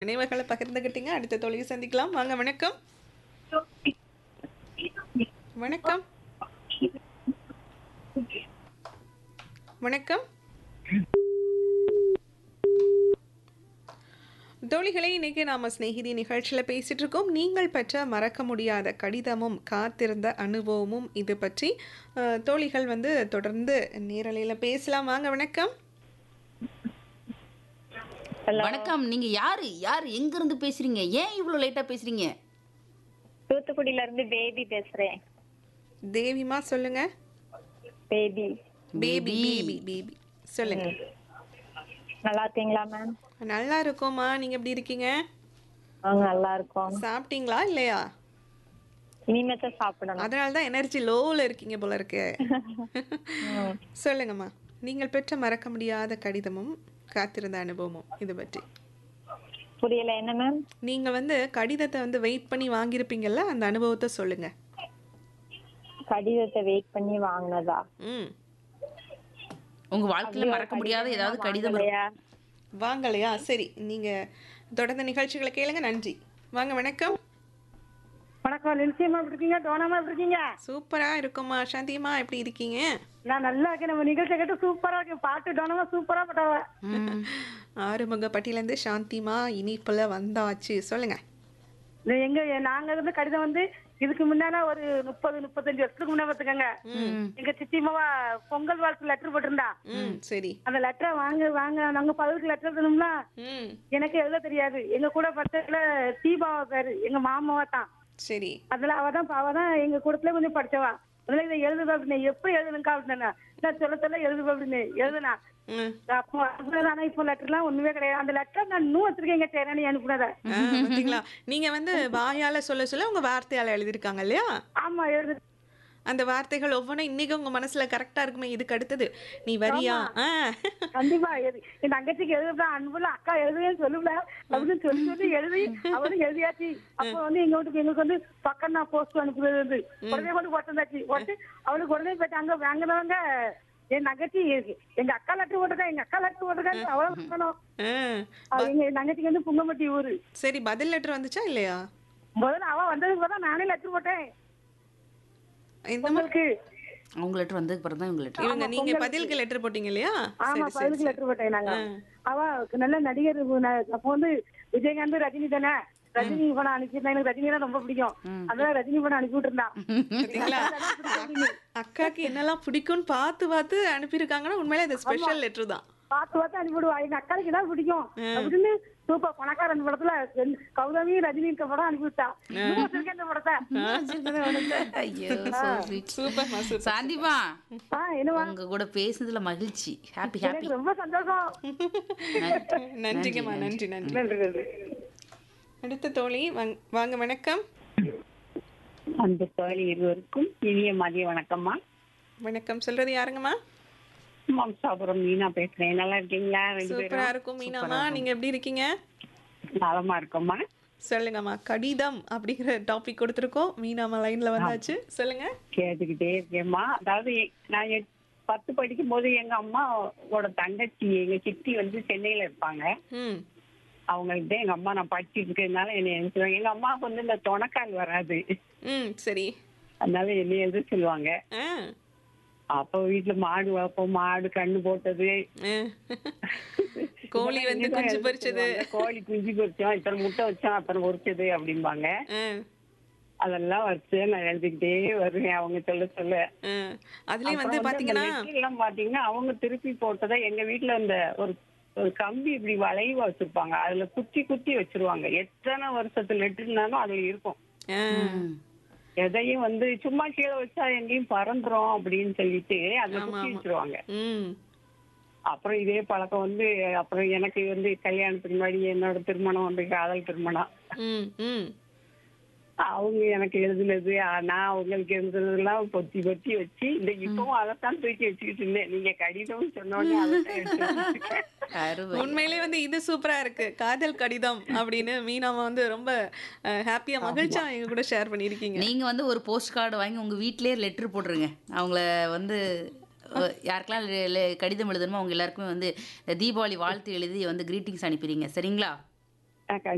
நினைவுகளை பகிர்ந்துக்கிட்டீங்க அடுத்த தோழியை சந்திக்கலாம் வாங்க வணக்கம் வணக்கம் வணக்கம் தோழிகளை இன்னைக்கு நாம சிநேகிதி நிகழ்ச்சியில் பேசிட்டு இருக்கோம் நீங்கள் பெற்ற மறக்க முடியாத கடிதமும் காத்திருந்த அனுபவமும் இது பற்றி அஹ், தோழிகள் வந்து தொடர்ந்து நேரலையில் பேசலாம் வாங்க வணக்கம் வணக்கம் நீங்க யாரு யாரு எங்க இருந்து பேசுறீங்க ஏன் இவ்வளவு லேட்டா பேசுறீங்க தூத்துக்குடியில இருந்து பேபி பேசுறேன் தேவிமா சொல்லுங்க பேபி பேபி பேபி பேபி சொல்லுங்க நல்லா இருக்கீங்களா மேம் நல்லா இருக்கோம்மா நீங்க எப்படி இருக்கீங்க நாங்க நல்லா இருக்கோம் சாப்பிட்டீங்களா இல்லையா இனிமேதான் சாப்பிடணும் அதனால தான் எனர்ஜி லோவில் இருக்கீங்க போல இருக்கு சொல்லுங்கம்மா நீங்கள் பெற்ற மறக்க முடியாத கடிதமும் காத்திருந்த அனுபவமும் இது பற்றி புரியல என்ன மேம் நீங்க வந்து கடிதத்தை வந்து வெயிட் பண்ணி வாங்கியிருப்பீங்கல்ல அந்த அனுபவத்தை சொல்லுங்க கடிதத்தை வெயிட் பண்ணி வாங்கினதா ம் உங்க வாழ்க்கையில மறக்க முடியாத ஏதாவது கடிதம் இருக்கு? வாங்கலையா? வாங்கலையா சரி நீங்க தொடர்ந்து நிகழ்ச்சிகளை கேளுங்க நன்றி வாங்க வணக்கம் வணக்கம் நிச்சயமா எப்படி இருக்கீங்க டோனாமா எப்படி இருக்கீங்க சூப்பரா இருக்கும்மா சாந்தியம்மா எப்படி இருக்கீங்க நான் நல்லா இருக்கேன் நம்ம நிகழ்ச்சி கேட்டு சூப்பரா இருக்கு பாட்டு டோனாமா சூப்பரா பட்டாவ ம். ஆறுமுகப்பட்டியிலேருந்து சாந்திமா இனிப்புல வந்தாச்சு சொல்லுங்க இது எங்க நாங்க இருந்து கடிதம் வந்து இதுக்கு முன்னால ஒரு முப்பது முப்பத்தஞ்சு வருஷத்துக்கு முன்னாடி பாத்துக்கோங்க எங்க சித்திமாவா பொங்கல் வாழ்த்து லெட்டர் போட்டிருந்தா ம் சரி அந்த லெட்டரை வாங்க வாங்க நாங்க பதிலுக்கு லெட்டர் எழுதணும்னா ம் எனக்கு எழுத தெரியாது எங்க கூட படத்துல தீபாவா பேரு எங்க மாமாவா தான் சரி அதுல அவ தான் அவ தான் எங்க கூடத்துல கொஞ்சம் படிச்சவா அதுல இதை எழுதுவா அப்படின்னு எப்படி எழுதுனுக்கா அப்படின்னா நான் சொல்ல சொல்ல எழுதுவா அப்படின்னு எழுதுனா ம் அப்போ அதுதான் ஆனா இப்போ லெட்டர்லாம் ஒண்ணுமே கிடையாது அந்த லெட்டர் நான் இன்னும் வச்சிருக்கேன் எங்க சேரணி அனுப்புனத ஆ, பாத்தீங்களா நீங்க வந்து வாயால சொல்ல சொல்ல உங்க வார்த்தையால எழுதிருக்காங்க இல்லையா ஆமா எழுது அந்த வார்த்தைகள் ஒவ்வொன்றும் இன்னைக்கு உங்க மனசுல கரெக்டா இருக்குமே இதுக்கு அடுத்தது நீ வரியா ஆ. கண்டிப்பா எழுதி என் தங்கச்சிக்கு எழுதுதான் அன்புல அக்கா எழுதுவேன்னு சொல்லுல அப்படின்னு சொல்லி சொல்லி எழுதி அவனும் எழுதியாச்சு அப்போ வந்து எங்க வீட்டுக்கு எங்களுக்கு வந்து பக்கம் நான் போஸ்ட் அனுப்புறது வந்து உடனே கொண்டு போட்டிருந்தாச்சு போட்டு அவளுக்கு உடனே போயிட்டு அங்க வாங்கினவங்க என் தங்கச்சி எங்க அக்கா லெட்டர் போட்டிருக்கா எங்க அக்கா லெட்டர் போட்டிருக்கான்னு அவ்வளவு சொல்லணும் ஆ. அவ எங்க தங்கச்சிக்கு வந்து புங்கமட்டி ஊரு சரி பதில் லெட்டர் வந்துச்சா இல்லையா முதல்ல அவ வந்ததுக்கு பிறகு நானே லெட்டர் போட்டேன் இந்த மாதிரி உங்களுக்கு அவங்க லெட்டர் வந்ததுக்கு பிறகு தான் இவங்க லெட்டர் இவங்க நீங்க பதிலுக்கு லெட்டர் போட்டீங்க இல்லையா ஆமா சரி சரி பதிலுக்கு லெட்டர் போட்டேன் நாங்க அவ நல்ல நடிகர் ந- அப்போ வந்து விஜயகாந்த் ரஜினி தானே ரஜினி படம் அனுப்பிச்சிருந்தா எனக்கு ரஜினி தான் ரொம்ப பிடிக்கும் அதான் ரஜினி படம் அனுப்பி விட்டுருந்தான் பாத்தீங்களா அக்காக்கு என்னெல்லாம் பிடிக்கும்னு பார்த்து பார்த்து அனுப்பியிருக்காங்கன்னா உண்மையிலே அது ஸ்பெஷல் லெட்டர் தான் பார்த்து பார்த்து அனுப்பிவிடுவா எங்க அக்காளுக்கு தான் பிடிக்கும் அப்படின்னு சூப்பர் பணக்காரன் படத்துல ரெண்டு- கௌதமி ரஜினி இருக்க படம் அனுப்பி விட்டா இன்னும் வச்சிருக்கேன் இந்த படத்தை ஐயோ so sweet. சூப்பர் சூப்பர் சாந்திமா ஆ என்னவா உங்க கூட பேசுனதுல மகிழ்ச்சி ஹாப்பி ஹாப்பி எனக்கு ரொம்ப சந்தோஷம் நன்றிங்கம்மா நன்றி நன்றி நன்றி நன்றி அடுத்த தோழி வாங்க- வாங்க வணக்கம் அந்த தோழி இருவருக்கும் இனிய மதிய வணக்கம்மா வணக்கம் சொல்றது யாருங்கம்மா மம்சாபுரம் மீனா பேசுறேன் நல்லா இருக்கீங்களா ரெண்டு சூப்பரா பேரும் இருக்கும் மீனாமா நீங்க எப்படி இருக்கீங்க நலமா இருக்கோம்மா சொல்லுங்கம்மா கடிதம் அப்படிங்கிற டாபிக் கொடுத்துருக்கோம் மீனாமா லைன்ல வந்தாச்சு சொல்லுங்க கேட்டுக்கிட்டே இருக்கேம்மா அதாவது எ- நான் எட்- பத்து படிக்கும் போது எங்க அம்மாவோட தங்கச்சி எங்க சித்தி வந்து சென்னையில இருப்பாங்க ம் அவங்கள்ட்ட எங்க அம்மா நான் படிச்சுட்டு இருக்கிறதுனால என்னை எழுத சொல்லுவாங்க எங்க அம்மாவுக்கு வந்து இந்த தொணக்கால் வராது ம் சரி அதனால என்னை எழுத சொல்லுவாங்க ஆ அப்போ வீட்டுல மாடு வளர்ப்போம் மாடு கண்ணு போட்டது ஆ. கோழி வந்து இதெல்லாம் குஞ்சு எழுத பொரிச்சது சொல்லுவாங்க. கோழி குஞ்சு பொரிச்சோம் இத்தனை முட்டை வச்சோம் அத்தனை பொரிச்சது அப்படிம்பாங்க ஆ, அதெல்லாம் வச்சு நான் எழுதிக்கிட்டே வருவேன் அவங்க சொல்ல சொல்ல ஆ. அதுலயும் வந்து அப்புறம் அந்த பாத்தீங்கன்னா letter எல்லாம் பாத்தீங்கன்னா அவங்க திருப்பி போட்டதை எங்க வீட்டுல அந்த ஒரு ஒரு கம்பி இப்படி வளைவா வச்சிருப்பாங்க அதுல குத்தி குத்தி வச்சிருவாங்க எத்தனை வருஷத்து லெட்டர்னாலும் அதுல இருக்கும் ஆ, எதையும் வந்து சும்மா கீழே வச்சா எங்கேயும் பறந்துரும் அப்படின்னு சொல்லிட்டு அதுல ஆமா, குத்தி ஆமா. வச்சிருவாங்க ம் அப்புறம் இதே பழக்கம் வந்து அப்புறம் எனக்கு வந்து கல்யாணத்துக்கு முன்னாடி என்னோட திருமணம் வந்து காதல் திருமணம் ம் ம் அவங்க எனக்கு எழுதுனது ஆ, நான் அவங்களுக்கு எழுதுனதெல்லாம் பொத்தி பொத்தி வச்சு இந்த இப்பவும் அதைத்தான் தூக்கி வச்சுக்கிட்டு இருந்தேன் நீங்க கடிதம் சொன்னோடனே அதைத்தான் எடுத்து வச்சிருக்கேன். அருமை உண்மையிலே வந்து இது சூப்பரா இருக்கு காதல் கடிதம் அப்படின்னு மீனாமா வந்து ரொம்ப ஹாப்பியா மகிழ்ச்சியா எங்க கூட ஷேர் பண்ணிருக்கீங்க நீங்க வந்து ஒரு போஸ்ட் கார்டு வாங்கி உங்க வீட்லயே லெட்டர் போட்டுருங்க அவங்கள வந்து அஹ், யாருக்கெல்லாம் le- le- கடிதம் எழுதணுமோ அவங்க எல்லாருக்குமே வந்து தீபாவளி வாழ்த்து எழுதி வந்து கிரீட்டிங்ஸ் அனுப்பிடுங்க சரிங்களா நான்